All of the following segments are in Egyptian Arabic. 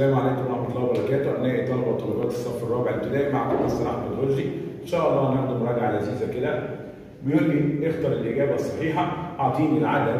السلام عليكم ورحمه الله وبركاته ابنائي طلبه وطالبات الصف الرابع الابتدائي معكم مستر احمد هرجي ان شاء الله هناخد مراجعه لذيذه كده بيقول لي اختر الاجابه الصحيحه اعطيني العدد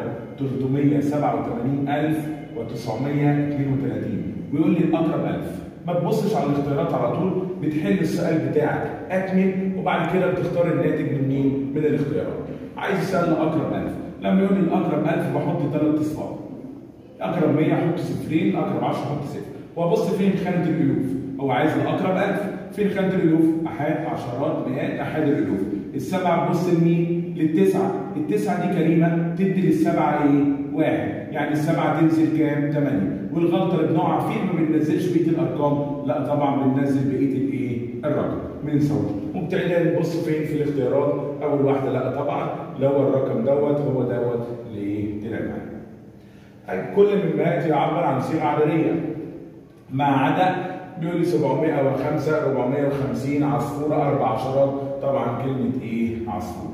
387932 ويقول لي الاقرب 1000 ما تبصش على الاختيارات على طول بتحل السؤال بتاعك اكمل وبعد كده بتختار الناتج من مين؟ من الاختيارات عايز يسالني اقرب 1000 لما يقول لي الاقرب 1000 بحط ثلاث اصفار اقرب 100 احط صفرين اقرب 10 احط صفر وابص فين خانه الالوف هو عايز الاقرب 1000 فين خانه الالوف احاد عشرات مئات احاد الالوف السبعه تبص لمين للتسعه التسعه دي كريمه تدي للسبعه ايه واحد يعني السبعه تنزل كام 8 والغلطه اللي بنقع فيه ما بننزلش بقيه الارقام لا طبعا بننزل بقيه الايه الرقم بنسوي وبالتالي نبص فين في الاختيارات اول واحده لا طبعا لو الرقم دوت هو دوت ليه طلع معانا كل مما ياتي يعبر عن صيغه عدديه ما عدا بيقول لي 705 450 عصفوره اربع عشرات طبعا كلمه ايه عصفوره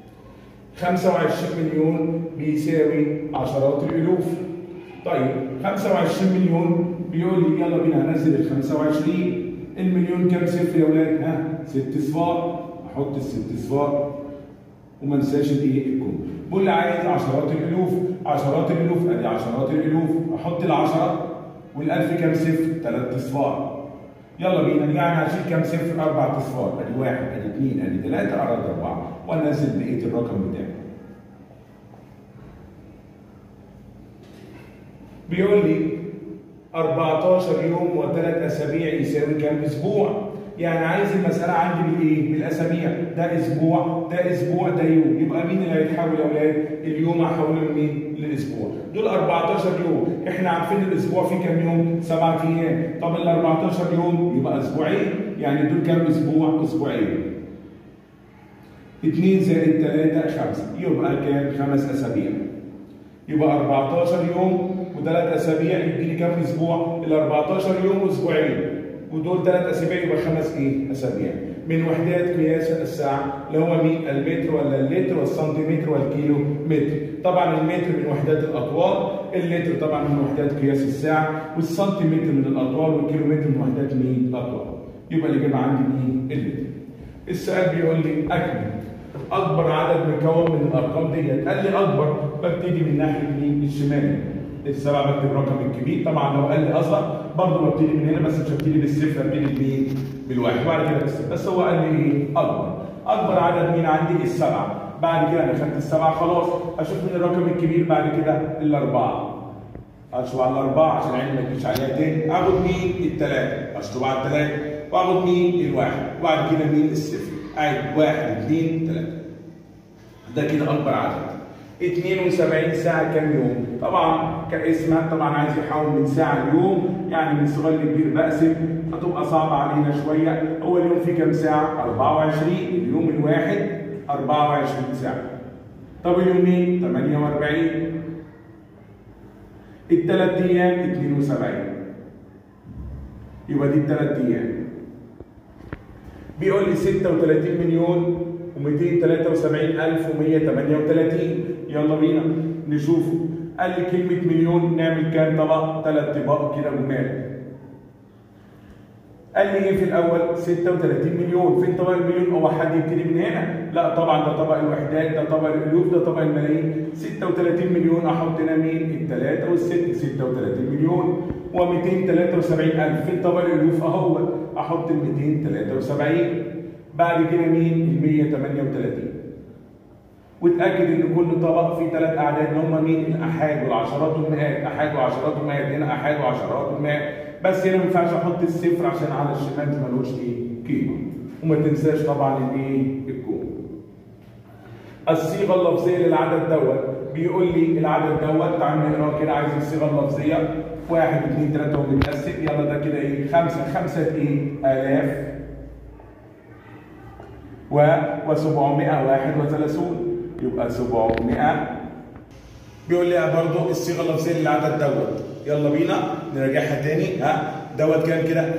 25 مليون بيساوي عشرات الالوف طيب 25 مليون بيقول لي يلا بينا هنزل ال 25 المليون كام صفر يا ولاد ها ست صفار احط الست صفار وما انساش الايه الكون بقول لي عايز عشرات الالوف عشرات الالوف ادي عشرات الالوف احط العشره والالف كام صفر ثلاث اصفار يلا بينا يعني هشيل كام صفر اربع اصفار ادي واحد ادي اثنين ادي ثلاثه اراد اربعه وانزل بقيه الرقم بتاعي بيقول لي 14 يوم وثلاث اسابيع يساوي كام اسبوع يعني عايز المساله عندي بالايه؟ بالاسابيع، ده اسبوع، ده اسبوع، ده يوم، يبقى مين اللي هيتحول يا اولاد؟ اليوم هحوله لمين؟ للاسبوع، دول 14 يوم، احنا عارفين الاسبوع فيه كام يوم؟ سبعة ايام، طب ال 14 يوم يبقى اسبوعين، يعني دول كام اسبوع؟ اسبوعين. 2 زائد 3 5 يبقى كام؟ خمس اسابيع. يبقى 14 يوم وثلاث اسابيع يديني كام اسبوع؟ ال 14 يوم واسبوعين. ودول ثلاث اسابيع يبقى خمس ايه؟ اسابيع. من وحدات قياس الساعه اللي هو مين؟ المتر ولا اللتر والسنتيمتر والكيلو متر. طبعا المتر من وحدات الاطوال، اللتر طبعا من وحدات قياس الساعه، والسنتيمتر من الاطوال والكيلومتر من وحدات مين؟ الاطوال. يبقى الاجابه عندي مين؟ اللتر. السؤال بيقول لي اكمل. اكبر عدد مكون من الارقام ديت، قال لي اكبر ببتدي من ناحيه مين؟ الشمال. السبعه بكتب الرقم الكبير طبعا لو قال لي اصغر برضه ببتدي من هنا بس مش هبتدي بالصفر هبتدي بمين؟ بالواحد وبعد كده بالصفر بس هو قال لي ايه؟ اكبر اكبر عدد مين عندي؟ السبعه بعد كده انا خدت السبعه خلاص اشوف من الرقم الكبير بعد كده الاربعه اشوف على الاربعه عشان عيني ما تجيش عليها تاني اخد مين؟ الثلاثه اشطب على الثلاثه واخد مين؟ الواحد وبعد كده مين؟ الصفر عادي واحد اثنين ثلاثه ده كده اكبر عدد 72 ساعة كام يوم؟ طبعا كاسمها طبعا عايز يحول من ساعة ليوم يعني من صغير لكبير بقسم هتبقى صعبة علينا شوية، هو اليوم فيه كام ساعة؟ 24 اليوم الواحد 24 ساعة. طب اليومين 48 الثلاث أيام 72 يبقى دي الثلاث أيام. بيقول لي 36 مليون و273138 يلا بينا نشوفه قال لي كلمة مليون نعمل كام طبق؟ ثلاث طباق كده جمال قال لي ايه في الاول 36 مليون فين طبق المليون هو حد يبتدي من هنا لا طبعا ده طبق الوحدات ده طبق الالوف ده طبق الملايين 36 مليون احط هنا مين الثلاثه والست 36 مليون و273000 فين طبق الالوف اهو احط ال 273 بعد كده مين ال 138 وتاكد ان كل طبق فيه ثلاث اعداد اللي هم مين الاحاد والعشرات والمئات احاد وعشرات ومئات هنا احاد وعشرات ومئات بس هنا ما ينفعش احط الصفر عشان على الشمال ملوش ايه قيمه وما تنساش طبعا الايه الكون الصيغه اللفظيه للعدد دوت بيقول لي العدد دوت تعال نقراه كده عايز الصيغه اللفظيه واحد اثنين ثلاثه ومتقسم يلا ده كده ايه خمسه خمسه ايه الاف و و731 يبقى 700 بيقول لي برضه الصيغه اللفظيه للعدد دوت يلا بينا نراجعها تاني ها دوت كام كده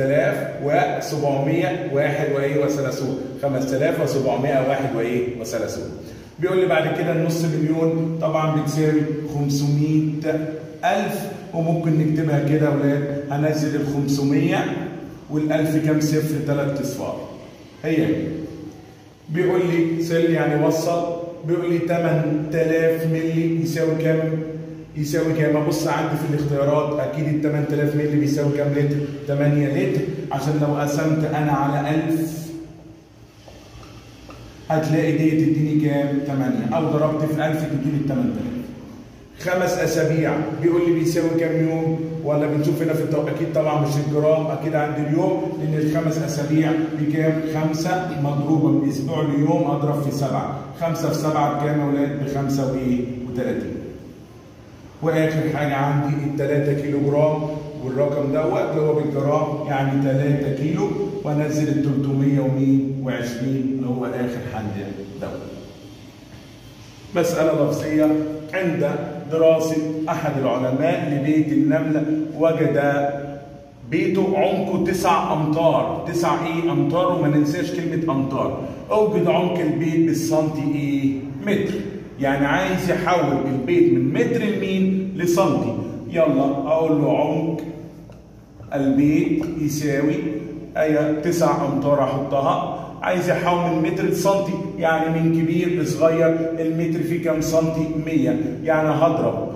5701 وايه وثلاثون 5701 وايه وثلاثون بيقول لي بعد كده النص مليون طبعا بتساوي 500 ألف وممكن نكتبها كده يا ولاد هنزل ال 500 وال 1000 كام صفر ثلاث اصفار هي هي بيقول لي سل يعني وصل بيقول لي 8000 مللي يساوي كام؟ يساوي كام؟ ابص عندي في الاختيارات اكيد ال 8000 مللي بيساوي كام لتر؟ 8 لتر عشان لو قسمت انا على 1000 هتلاقي دي تديني كام؟ 8 او ضربت في 1000 تديني 8000 خمس اسابيع بيقول لي بيساوي كام يوم ولا بنشوف هنا في التو... اكيد طبعا مش الجرام اكيد عند اليوم لان الخمس اسابيع بكام؟ خمسه مضروبه من اسبوع ليوم اضرب في سبعه، خمسه في سبعه بكام يا ولاد؟ بخمسه وايه؟ و30 واخر حاجه عندي ال 3 كيلو جرام والرقم دوت اللي هو بالجرام يعني 3 كيلو وانزل ال 320 اللي هو اخر حل دوت. مساله لفظيه عند دراسة أحد العلماء لبيت النملة وجد بيته عمقه تسع أمتار تسع إيه أمتار وما ننساش كلمة أمتار أوجد عمق البيت بالسنتي إيه متر يعني عايز يحول البيت من متر لمين لسنتي يلا أقول له عمق البيت يساوي أي تسع أمتار أحطها عايز يحول من متر لسنتي يعني من كبير لصغير المتر فيه كام سنتي 100 يعني هضرب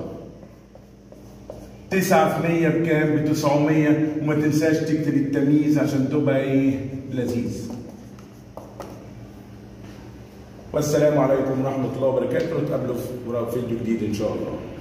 9 في 100 بكام ب 900 وما تنساش تكتب التمييز عشان تبقى ايه لذيذ والسلام عليكم ورحمه الله وبركاته نتقابلوا في فيديو جديد ان شاء الله